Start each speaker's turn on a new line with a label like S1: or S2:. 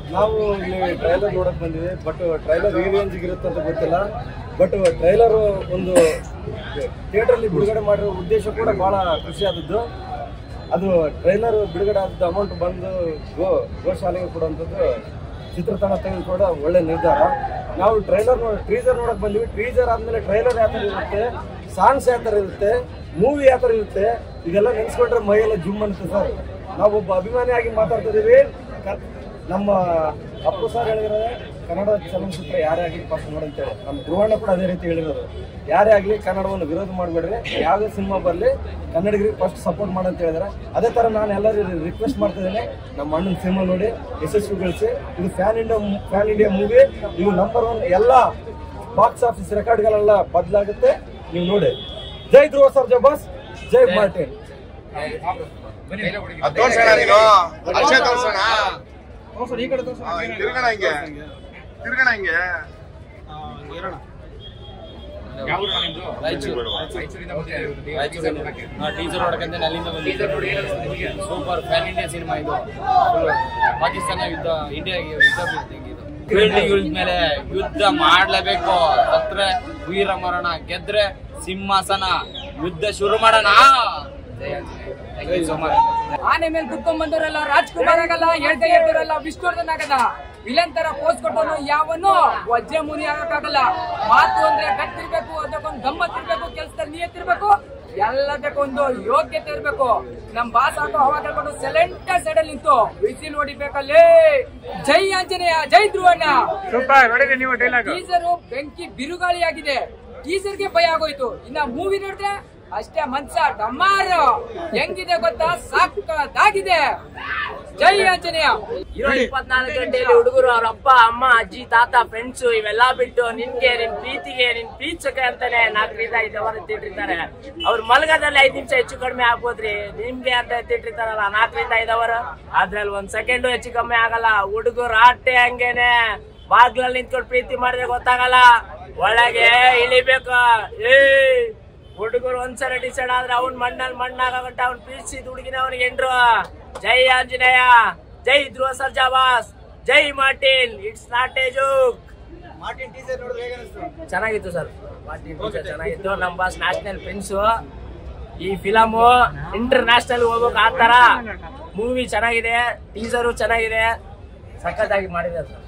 S1: ನಾವು ಇಲ್ಲಿ ಟ್ರೈಲರ್ ನೋಡಕ್ ಬಂದಿವಿ ಬಟ್ ಟ್ರೈಲರ್ ಈ ರೇಂಜ್ ಇರುತ್ತೆ ಅಂತ ಗೊತ್ತಿಲ್ಲ ಬಟ್ ಟ್ರೈಲರ್ ಒಂದು ಥಿಯೇಟರ್ ಅಲ್ಲಿ ಬಿಡುಗಡೆ ಮಾಡಿರೋ ಉದ್ದೇಶ ಕೂಡ ಬಹಳ ಖುಷಿ ಆದದ್ದು ಅದು ಟ್ರೈಲರ್ ಬಿಡುಗಡೆ ಆದದ್ದು ಅಮೌಂಟ್ ಬಂದು ಗೋ ಗೋಶಾಲೆಗೆ ಕೊಡುವಂಥದ್ದು ಚಿತ್ರತನ ತೆಗೆದುಕೊಡ ಒಳ್ಳೆ ನಿರ್ಧಾರ ನಾವು ಟ್ರೈಲರ್ ನೋಡಿ ಟ್ರೀಸರ್ ನೋಡಕ್ ಬಂದ್ವಿ ಟ್ರೀಸರ್ ಆದ್ಮೇಲೆ ಟ್ರೈಲರ್ ಯಾವ ಥರ ಇರುತ್ತೆ ಸಾಂಗ್ಸ್ ಯಾವ ಥರ ಇರುತ್ತೆ ಮೂವಿ ಯಾವ ಥರ ಇರುತ್ತೆ ಇದೆಲ್ಲ ನೆನೆಸ್ಕೊಂಡ್ರೆ ಮೈಯೆಲ್ಲ ಜುಮ್ ಅನ್ಸುತ್ತೆ ಸರ್ ನಾವೊಬ್ಬ ಅಭಿಮಾನಿಯಾಗಿ ಮಾತಾಡ್ತಾ ಇದೀವಿ ಕ- ನಮ್ಮ ಅಪ್ಪು ಸರ್ ಹೇಳಿದ್ರೆ ಕನ್ನಡ ಚಲನಚಿತ್ರ ಯಾರೇ ಆಗಲಿ ಫಸ್ಟ್ ನೋಡಿ ಅಂತೇಳಿ ನಮ್ಮ ಧ್ರುವಣ್ಣ ಕೂಡ ಅದೇ ರೀತಿ ಹೇಳಿರೋದು ಯಾರೇ ಆಗಲಿ ಕನ್ನಡವನ್ನು ವಿರೋಧ ಮಾಡಬೇಡ್ರಿ ಯಾವುದೇ ಸಿನಿಮಾ ಬರಲಿ ಕನ್ನಡಿಗರಿಗೆ ಫಸ್ಟ್ ಸಪೋರ್ಟ್ ಮಾಡಂತ ಹೇಳಿದ್ರೆ ಅದೇ ಥರ ನಾನು ಎಲ್ಲರಿಗೂ ರಿಕ್ವೆಸ್ಟ್ ಮಾಡ್ತಿದ್ದೇನೆ ನಮ್ಮ ಅಣ್ಣನ ಸಿನಿಮಾ ನೋಡಿ ಯಶಸ್ವಿಗೊಳಿಸಿ ಇದು fan India fan India movie ಇದು ನಂಬರ್ ಒನ್ ಎಲ್ಲ ಬಾಕ್ಸ್ ಆಫೀಸ್ ರೆಕಾರ್ಡ್ಗಳೆಲ್ಲ ಬದಲಾಗುತ್ತೆ ನೀವು ನೋಡಿ ಜೈ ಧ್ರುವ ಸರ್ ಜಬಾಸ್ ಜೈ ಮಾರ್ಟಿನ್
S2: ಅದ್ ತೋರ್ಸೋಣ ನೀನು ಅಕ್ಷಯ್ ತೋರ್ಸೋಣ ಹಾ, ಹಿಂಗ್ ತಿರ್ಗಣ ಹಿಂಗೆ ತಿರ್ಗಣ ಹಿಂಗೆ
S3: ಟೀಸರ್ ನೋಡಕಂತ ಅಲ್ಲಿಂದ ಬಂದಿದ್ದೆ ಸೂಪರ್ ಫ್ಯಾನ್ ಇಂಡಿಯಾ ಸಿನಿಮಾ ಇದು ಪಾಕಿಸ್ತಾನ ಯುದ್ಧ ಇಂಡಿಯಾಗೆ ಯುದ್ಧ ಬೀಳ್ತಿಂಗ್ ಇದು ಫೀಲ್ಡ್ ಮೇಲೆ ಯುದ್ಧ ಮಾಡ್ಲೇಬೇಕು ಸತ್ರೆ ವೀರ ಮರಣ ಗೆದ್ರೆ ಸಿಂಹಾಸನ ಯುದ್ಧ ಶುರು ಮಾಡೋಣ ಜಯ Thank you so much.
S4: ಆನೆ ಮೇಲೆ ಕುತ್ಕೊಂಡ್ ಬಂದವರೆಲ್ಲ ರಾಜ್ಕುಮಾರ್ ಆಗಲ್ಲ ಹೇಳ್ತಾ ಇರ್ತಾರಲ್ಲ ವಿಷ್ಣುವರ್ಧನ್ ಆಗಲ್ಲ ವಿಲನ್ ತರ ಪೋಸ್ ಕೊಟ್ಟವನು ಯಾವನು ವಜ್ರ ಮುನಿ ಆಗಕ್ಕಾಗಲ್ಲ ಮಾತು ಅಂದ್ರೆ ಗಟ್ಟಿರ್ಬೇಕು ಅದಕ್ಕೊಂದು ಗಮ್ಮತ್ತಿರ್ಬೇಕು ಕೆಲ್ಸದಲ್ಲಿ ನಿಯತ್ತಿರ್ಬೇಕು ಎಲ್ಲದಕ್ಕೊಂದು ಯೋಗ್ಯತೆ ಇರ್ಬೇಕು ನಮ್ ಬಾಸ್ ಹಾಕೋ ಹವಾ ಕಳ್ಕೊಂಡು ಸೆಲೆಂಟ ಸೈಡ್ ಅಲ್ಲಿ ನಿಂತು ಬಿಸಿಲು ಹೊಡಿಬೇಕಲ್ಲೇ ಜೈ ಆಂಜನೇಯ ಜೈ ಧ್ರುವಣ್ಣ ಟೀಸರು ಬೆಂಕಿ ಬಿರುಗಾಳಿಯಾಗಿದೆ ಟೀಸರ್ಗೆ ಭಯ ಆಗೋಯ್ತು ಇನ್ನ ಮೂವಿ ನೋಡಿದ್ರೆ ಅಷ್ಟೇ ಮನ್ಸ ಡಮಾರು ಹೆಂಗಿದೆ ಗೊತ್ತಾ ಸಾಕಾಗಿದೆ ಜೈ ಆಂಜನೇಯ
S5: ಇರೋ ಇಪ್ಪತ್ನಾಲ್ಕು ಗಂಟೆಯಲ್ಲಿ ಹುಡುಗರು ಅವ್ರ ಅಪ್ಪ ಅಮ್ಮ ಅಜ್ಜಿ ತಾತ ಫ್ರೆಂಡ್ಸ್ ಇವೆಲ್ಲ ಬಿಟ್ಟು ನಿನ್ಗೆ ನಿನ್ ಪ್ರೀತಿಗೆ ನಿನ್ ಪ್ರೀತಿಸಕ್ಕೆ ಅಂತಾನೆ ನಾಲ್ಕರಿಂದ ಐದು ಅವರ್ ಎತ್ತಿಟ್ಟಿರ್ತಾರೆ ಅವ್ರ ಮಲಗದಲ್ಲಿ ಐದ್ ನಿಮಿಷ ಹೆಚ್ಚು ಕಡಿಮೆ ಆಗ್ಬೋದ್ರಿ ನಿಮ್ಗೆ ಅಂತ ಎತ್ತಿಟ್ಟಿರ್ತಾರಲ್ಲ ನಾಲ್ಕರಿಂದ ಐದು ಅವರ್ ಅದ್ರಲ್ಲಿ ಒಂದ್ ಸೆಕೆಂಡ್ ಹೆಚ್ಚು ಕಮ್ಮಿ ಆಗಲ್ಲ ಹುಡುಗರು ಆಟೆ ಹಂಗೇನೆ ಬಾಗ್ಲಲ್ಲಿ ನಿಂತ್ಕೊಂಡು ಪ್ರೀತಿ ಮಾಡಿದ್ರೆ ಗೊತ್ತಾಗಲ್ಲ ಒಳಗೆ ಇಳಿಬೇಕು ಏ ಹುಡುಗರು ಒಂದ್ಸಲ ಡಿಸೈಡ್ ಆದ್ರೆ ಅವ್ನ್ ಮಣ್ಣಲ್ಲಿ ಮಣ್ಣಾಗಂಟ ಅವ್ನ್ ಪ್ರೀತಿಸಿದ ಹುಡುಗಿನ ಅವನಿಗೆ ಎಂಡ್ರು ಜೈ ಆಂಜನೇಯ ಜೈ ಧ್ರುವ ಸರ್ಜಾವಾಸ್ ಜೈ Martin it's not a joke ಚೆನ್ನಾಗಿತ್ತು ಸರ್ ಮಾರ್ಟಿನ್ ಟೀಸರ್ ಚೆನ್ನಾಗಿತ್ತು ನಮ್ಮ ಬಾಸ್ ನ್ಯಾಷನಲ್ ಪ್ರಿನ್ಸ್ ಈ ಫಿಲಮ್ ಇಂಟರ್ ನ್ಯಾಷನಲ್ ಹೋಗ್ಬೇಕು ಆ ತರ ಮೂವಿ ಚೆನ್ನಾಗಿದೆ ಟೀಸರು ಚೆನ್ನಾಗಿದೆ ಸಖತ್ತಾಗಿ ಮಾಡಿದೆ ಸರ್